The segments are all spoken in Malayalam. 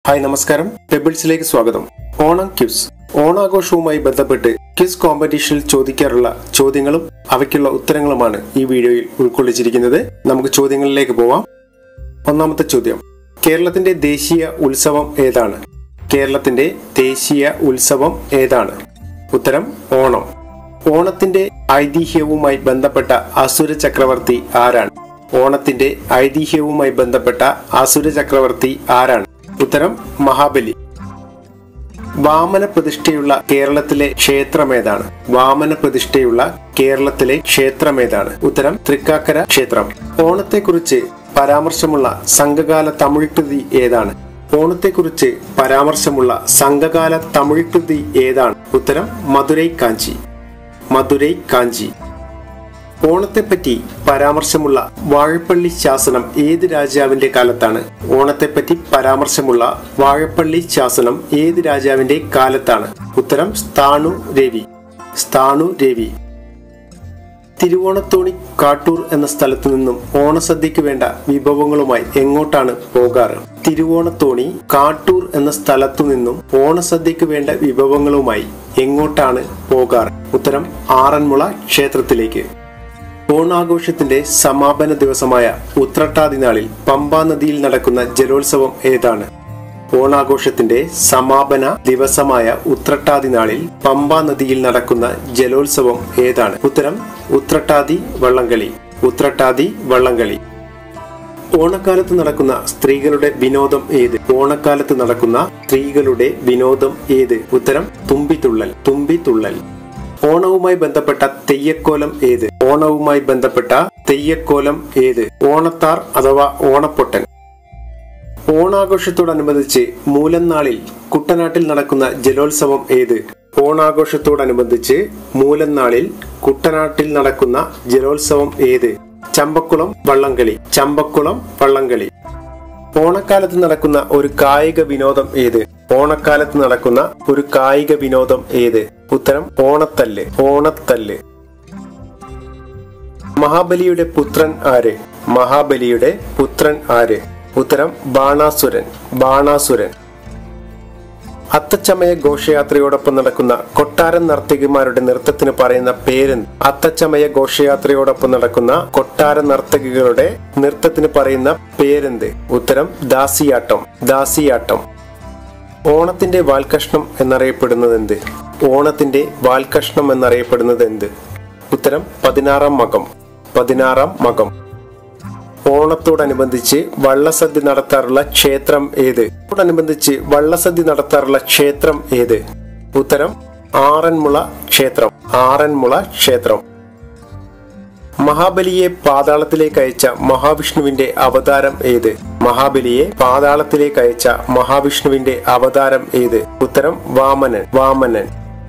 ഹായ് നമസ്കാരം പെബിൾസിലേക്ക് സ്വാഗതം ഓണം ക്യൂസ് ഓണാഘോഷവുമായി ബന്ധപ്പെട്ട് ക്വിസ് കോമ്പറ്റീഷനിൽ ചോദിക്കാറുള്ള ചോദ്യങ്ങളും അവയ്ക്കുള്ള ഉത്തരങ്ങളുമാണ് ഈ വീഡിയോയിൽ ഉൾക്കൊള്ളിച്ചിരിക്കുന്നത് നമുക്ക് ചോദ്യങ്ങളിലേക്ക് പോവാം ഒന്നാമത്തെ ചോദ്യം കേരളത്തിന്റെ ദേശീയ ഉത്സവം ഏതാണ് കേരളത്തിന്റെ ദേശീയ ഉത്സവം ഏതാണ് ഉത്തരം ഓണം ഓണത്തിന്റെ ഐതിഹ്യവുമായി ബന്ധപ്പെട്ട അസുര ചക്രവർത്തി ആരാണ് ഓണത്തിന്റെ ഐതിഹ്യവുമായി ബന്ധപ്പെട്ട അസുര ചക്രവർത്തി ആരാണ് ഉത്തരം മഹാബലി വാമന പ്രതിഷ്ഠയുള്ള കേരളത്തിലെ ക്ഷേത്രമേതാണ് വാമന പ്രതിഷ്ഠയുള്ള കേരളത്തിലെ ക്ഷേത്രമേതാണ് ഉത്തരം തൃക്കാക്കര ക്ഷേത്രം ഓണത്തെക്കുറിച്ച് പരാമർശമുള്ള സംഘകാല തമിഴ് കൃതി ഏതാണ് ഓണത്തെക്കുറിച്ച് പരാമർശമുള്ള സംഘകാല തമിഴ് കൃതി ഏതാണ് ഉത്തരം മധുരൈ കാഞ്ചി മധുരൈ കാഞ്ചി ഓണത്തെപ്പറ്റി പരാമർശമുള്ള വാഴപ്പള്ളി ശാസനം ഏത് രാജാവിന്റെ കാലത്താണ് ഓണത്തെപ്പറ്റി പരാമർശമുള്ള വാഴപ്പള്ളി ശാസനം ഏത് രാജാവിന്റെ കാലത്താണ് ഉത്തരം സ്ഥാണു രവി സ്ഥാണു രവി തിരുവോണത്തോണി കാട്ടൂർ എന്ന സ്ഥലത്തു നിന്നും ഓണസദ്യക്ക് വേണ്ട വിഭവങ്ങളുമായി എങ്ങോട്ടാണ് പോകാറ് തിരുവോണത്തോണി കാട്ടൂർ എന്ന സ്ഥലത്തു നിന്നും ഓണസദ്യക്ക് വേണ്ട വിഭവങ്ങളുമായി എങ്ങോട്ടാണ് പോകാറ് ഉത്തരം ആറന്മുള ക്ഷേത്രത്തിലേക്ക് ഓണാഘോഷത്തിന്റെ സമാപന ദിവസമായ ഉത്രട്ടാതി നാളിൽ പമ്പാ നദിയിൽ നടക്കുന്ന ജലോത്സവം ഏതാണ് ഓണാഘോഷത്തിന്റെ സമാപന ദിവസമായ ഉത്രട്ടാതി നാളിൽ പമ്പാ നദിയിൽ നടക്കുന്ന ജലോത്സവം ഏതാണ് ഉത്തരം ഉത്രട്ടാതി വള്ളംകളി ഉത്രട്ടാതി വള്ളംകളി ഓണക്കാലത്ത് നടക്കുന്ന സ്ത്രീകളുടെ വിനോദം ഏത് ഓണക്കാലത്ത് നടക്കുന്ന സ്ത്രീകളുടെ വിനോദം ഏത് ഉത്തരം തുമ്പിത്തുള്ളൽ തുമ്പിത്തുള്ളൽ ഓണവുമായി ബന്ധപ്പെട്ട തെയ്യക്കോലം ഏത് ഓണവുമായി ബന്ധപ്പെട്ട തെയ്യക്കോലം ഏത് ഓണത്താർ അഥവാ ഓണപ്പൊട്ടൻ ഓണാഘോഷത്തോടനുബന്ധിച്ച് മൂലന്നാളിൽ കുട്ടനാട്ടിൽ നടക്കുന്ന ജലോത്സവം ഏത് ഓണാഘോഷത്തോടനുബന്ധിച്ച് മൂലന്നാളിൽ കുട്ടനാട്ടിൽ നടക്കുന്ന ജലോത്സവം ഏത് ചമ്പക്കുളം വള്ളംകളി ചമ്പക്കുളം വള്ളംകളി ഓണക്കാലത്ത് നടക്കുന്ന ഒരു കായിക വിനോദം ഏത് ഓണക്കാലത്ത് നടക്കുന്ന ഒരു കായിക വിനോദം ഏത് ഉത്തരം ഓണത്തല്ല് ഓണത്തല്ല് മഹാബലിയുടെ പുത്രൻ ആര് മഹാബലിയുടെ പുത്രൻ ആര് ഉത്തരം ബാണാസുരൻ ബാണാസുരൻ അത്തച്ചമയ ഘോഷയാത്രയോടൊപ്പം നടക്കുന്ന കൊട്ടാരം നർത്തകിമാരുടെ നൃത്തത്തിന് പറയുന്ന പേരെന്ത് അത്തച്ചമയ ഘോഷയാത്രയോടൊപ്പം നടക്കുന്ന കൊട്ടാര നർത്തകികളുടെ നൃത്തത്തിന് പറയുന്ന പേരെന്ത് ഉത്തരം ദാസിയാട്ടം ദാസിയാട്ടം ഓണത്തിന്റെ വാൽകഷ്ണം എന്നറിയപ്പെടുന്നത് എന്ത് ഓണത്തിന്റെ വാൽകഷ്ണം എന്നറിയപ്പെടുന്നത് എന്ത് ഉത്തരം പതിനാറാം മകം പതിനാറാം മകം ഓണത്തോടനുബന്ധിച്ച് വള്ളസദ്യ നടത്താറുള്ള ക്ഷേത്രം ഏത് ഓണത്തോടനുബന്ധിച്ച് വള്ളസദ്യ നടത്താറുള്ള ക്ഷേത്രം ഏത് ഉത്തരം ആറന്മുള ക്ഷേത്രം ആറന്മുള ക്ഷേത്രം മഹാബലിയെ പാതാളത്തിലേക്ക് അയച്ച മഹാവിഷ്ണുവിന്റെ അവതാരം ഏത് മഹാബലിയെ പാതാളത്തിലേക്ക് അയച്ച മഹാവിഷ്ണുവിന്റെ അവതാരം ഏത് ഉത്തരം വാമനൻ വാമനൻ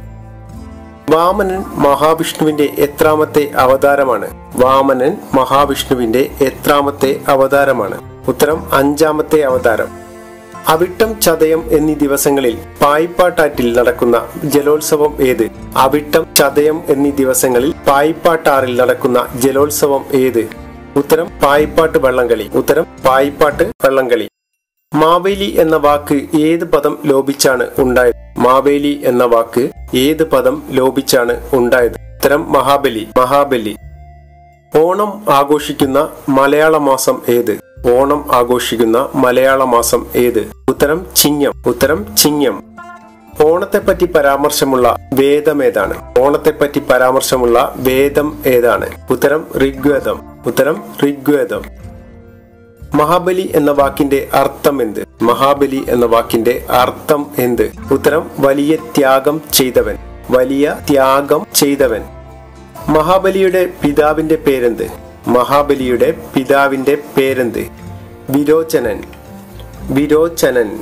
വാമനൻ മഹാവിഷ്ണുവിന്റെ എത്രാമത്തെ അവതാരമാണ് വാമനൻ മഹാവിഷ്ണുവിന്റെ എത്രാമത്തെ അവതാരമാണ് ഉത്തരം അഞ്ചാമത്തെ അവതാരം അവിട്ടം ചതയം എന്നീ ദിവസങ്ങളിൽ പായിപ്പാട്ടാറ്റിൽ നടക്കുന്ന ജലോത്സവം ഏത് അവിട്ടം ചതയം എന്നീ ദിവസങ്ങളിൽ പായിപ്പാട്ടാറിൽ നടക്കുന്ന ജലോത്സവം ഏത് ഉത്തരം പായിപ്പാട്ട് വള്ളംകളി ഉത്തരം പായിപ്പാട്ട് വള്ളംകളി മാവേലി എന്ന വാക്ക് ഏത് പദം ലോപിച്ചാണ് ഉണ്ടായത് മാവേലി എന്ന വാക്ക് ഏത് പദം ലോപിച്ചാണ് ഉണ്ടായത് ഉത്തരം മഹാബലി മഹാബലി ഓണം ആഘോഷിക്കുന്ന മലയാള മാസം ഏത് ഓണം ആഘോഷിക്കുന്ന മലയാള മാസം ഏത് ഉത്തരം ചിങ്ങം ഉത്തരം ചിങ്ങം ഓണത്തെപ്പറ്റി പരാമർശമുള്ള വേദം ഏതാണ് ഓണത്തെപ്പറ്റി പരാമർശമുള്ള വേദം ഏതാണ് ഉത്തരം ഋഗ്വേദം ഉത്തരം ഋഗ്വേദം മഹാബലി എന്ന വാക്കിന്റെ അർത്ഥം എന്ത് മഹാബലി എന്ന വാക്കിന്റെ അർത്ഥം എന്ത് ഉത്തരം വലിയ ത്യാഗം ചെയ്തവൻ വലിയ ത്യാഗം ചെയ്തവൻ മഹാബലിയുടെ പിതാവിന്റെ പേരെന്ത് മഹാബലിയുടെ പിതാവിന്റെ പേരെന്ത് വിരോചനൻ വിരോചനൻ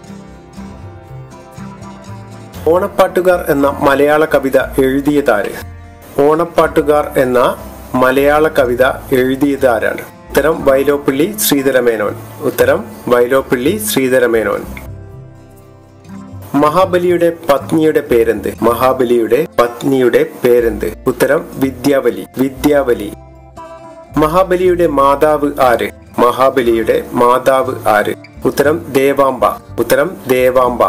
ഓണപ്പാട്ടുകാർ എന്ന മലയാള കവിത എഴുതിയതാര് ഓണപ്പാട്ടുകാർ എന്ന മലയാള കവിത എഴുതിയതാരാണ് ഉത്തരം വൈലോപ്പിള്ളി ശ്രീധരമേനോൻ ഉത്തരം വൈലോപ്പിള്ളി ശ്രീധരമേനോൻ മഹാബലിയുടെ പത്നിയുടെ പേരെന്ത് മഹാബലിയുടെ പത്നിയുടെ പേരെന്ത് ഉത്തരം വിദ്യാവലി വിദ്യാവലി മഹാബലിയുടെ മാതാവ് ആര് മഹാബലിയുടെ മാതാവ് ആര് ഉത്തരം ദേവാംബ ഉത്തരം ദേവാംബ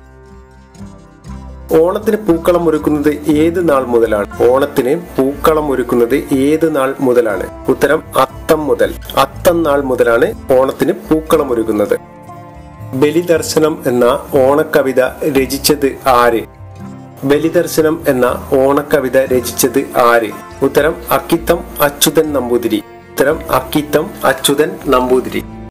ഓണത്തിന് പൂക്കളം ഒരുക്കുന്നത് ഏത് നാൾ മുതലാണ് ഓണത്തിന് പൂക്കളം ഒരുക്കുന്നത് ഏത് നാൾ മുതലാണ് ഉത്തരം അത്തം മുതൽ അത്തം നാൾ മുതലാണ് ഓണത്തിന് പൂക്കളം ഒരുക്കുന്നത് ബലിദർശനം എന്ന ഓണക്കവിത രചിച്ചത് ആര് ബലിദർശനം എന്ന ഓണക്കവിത രചിച്ചത് ആര് ഉത്തരം അക്കിത്തം അച്യുതൻ നമ്പൂതിരി ഉത്തരം അക്കിത്തം അച്യുതൻ നമ്പൂതിരി